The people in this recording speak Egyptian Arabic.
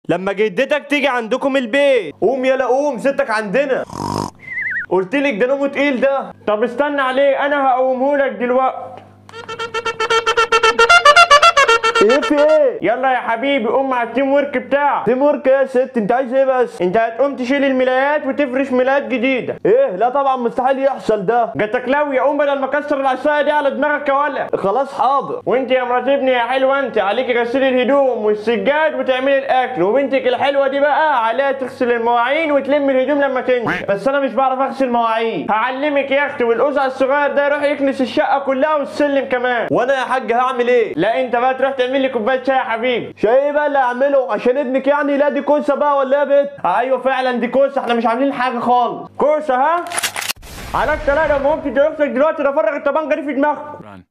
لما جدتك تيجي عندكم البيت قوم يلا قوم ستك عندنا قلت لك ده نومه تقيل ده طب استنى عليه انا هقومه لك دلوقتي ايه في ايه؟ يلا يا حبيبي قوم على التيم ورك بتاعك تيم ورك يا ست انت عايز ايه بس؟ انت هتقوم تشيل الملايات وتفرش ملايات جديده ايه؟ لا طبعا مستحيل يحصل ده جاتك لو قوم بدل ما اكسر العصايه دي على دماغك يا ولا خلاص حاضر وانت يا مرات ابني يا حلوه انت عليكي غسيل الهدوم والسجاد وتعملي الاكل وبنتك الحلوه دي بقى عليها تغسل المواعين وتلم الهدوم لما تنزل بس انا مش بعرف اغسل مواعين هعلمك يا اختي والقزع الصغير ده يروح يكنس الشقه كلها والسلم كمان وانا يا حاج هعمل ايه؟ لا انت بقى تروح تعمل لي كوبايه شاي يا حبيبي شاي ايه بقى اللي اعمله عشان ابنك يعني لا دي كوسه بقى ولا ايه يا بنت ايوه فعلا دي كوسه احنا مش عاملين حاجه خالص كوسه ها على الثلاثه ما قمت اختك دلوقتي ده فرغ الطبنجه دي في دماغك Run.